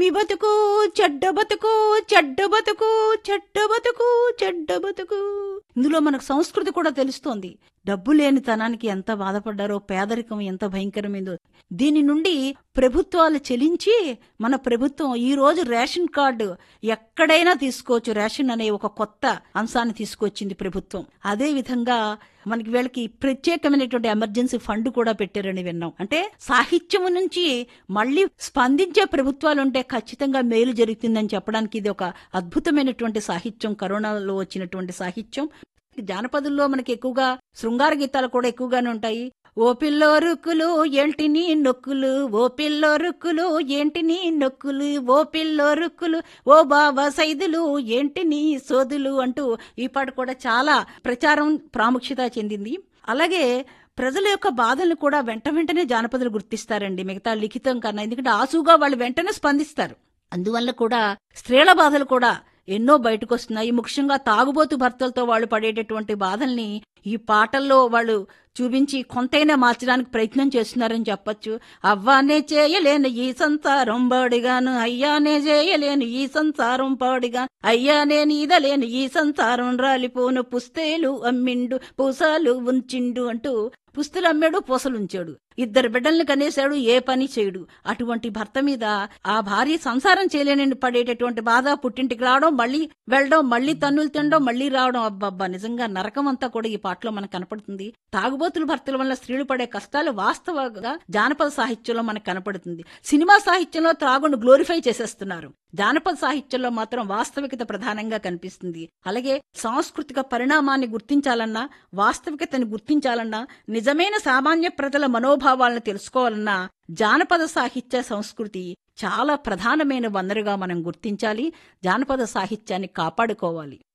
బతుకు చెడ్డ బతుకు చెడ్డ బతుకు చెడ్డ బతుకు చెడ్డ బతుకు ఇందులో మనకు సంస్కృతి కూడా తెలుస్తోంది డబ్బు లేని తనానికి ఎంత బాధపడ్డారో పేదరికం ఎంత భయంకరమైందో దీని నుండి ప్రభుత్వాలు చెలించి మన ప్రభుత్వం ఈ రోజు రేషన్ కార్డు ఎక్కడైనా తీసుకోవచ్చు రేషన్ అనే ఒక కొత్త అంశాన్ని తీసుకొచ్చింది ప్రభుత్వం అదే విధంగా మనకి వీళ్ళకి ప్రత్యేకమైనటువంటి ఎమర్జెన్సీ ఫండ్ కూడా పెట్టారని విన్నాం అంటే సాహిత్యం నుంచి మళ్ళీ స్పందించే ప్రభుత్వాలు ఉంటే ఖచ్చితంగా మేలు జరుగుతుందని చెప్పడానికి ఇది ఒక అద్భుతమైనటువంటి సాహిత్యం కరోనాలో వచ్చినటువంటి సాహిత్యం జానపదుల్లో మనకి ఎక్కువగా శృంగార గీతాలు కూడా ఎక్కువగానే ఉంటాయి ఓ పిల్లో రుక్కులు ఏంటిని నొక్కులు ఓ పిల్లో రుక్కులు ఏంటిని నొక్కులు ఓ పిల్లో రుక్కులు ఓ బాబా సైదులు ఏంటిని సోదులు అంటూ ఈ పాట కూడా చాలా ప్రచారం ప్రాముఖ్యత చెందింది అలాగే ప్రజల యొక్క బాధలను కూడా వెంట వెంటనే జానపదులు గుర్తిస్తారండి మిగతా లిఖితం కన్నా ఎందుకంటే ఆసుగా వాళ్ళు వెంటనే స్పందిస్తారు అందువల్ల కూడా స్త్రీల బాధలు కూడా ఎన్నో బయటకు వస్తున్నాయి ముఖ్యంగా తాగుబోతు భర్తలతో వాళ్ళు పడేటటువంటి బాధల్ని ఈ పాటల్లో వాళ్ళు చూపించి కొంతైనా మార్చడానికి ప్రయత్నం చేస్తున్నారని చెప్పొచ్చు అవ్వానే చేయలేను ఈ సంసారం పాడిగాను అయ్యానే చేయలేను ఈ సంసారం పాడిగా అయ్యానే నీదలేను ఈ సంసారం రాలిపోను పుస్తేలు అమ్మిండు పూసాలు ఉంచిండు అంటూ పుస్తులు అమ్మాడు పూసలు ఉంచాడు ఇద్దరు బిడ్డల్ని కనేశాడు ఏ పని చేయడు అటువంటి భర్త మీద ఆ భార్య సంసారం చేయలేని పడేటటువంటి బాధ పుట్టింటికి రావడం మళ్ళీ వెళ్ళడం మళ్ళీ తన్నులు తినడం మళ్ళీ రావడం అబ్బబ్బా నిజంగా నరకం అంతా కూడా ఈ పాటలో మనకు కనపడుతుంది తాగుబోతుల భర్తల వల్ల స్త్రీలు పడే కష్టాలు వాస్తవంగా జానపద సాహిత్యంలో మనకు కనపడుతుంది సినిమా సాహిత్యంలో త్రాగును గ్లోరిఫై చేసేస్తున్నారు జానపద సాహిత్యంలో మాత్రం వాస్తవికత ప్రధానంగా కనిపిస్తుంది అలాగే సాంస్కృతిక పరిణామాన్ని గుర్తించాలన్నా వాస్తవికతని గుర్తించాలన్నా నిజమైన సామాన్య ప్రజల మనోభావాలను తెలుసుకోవాలన్నా జానపద సాహిత్య సంస్కృతి చాలా ప్రధానమైన వనరుగా మనం గుర్తించాలి జానపద సాహిత్యాన్ని కాపాడుకోవాలి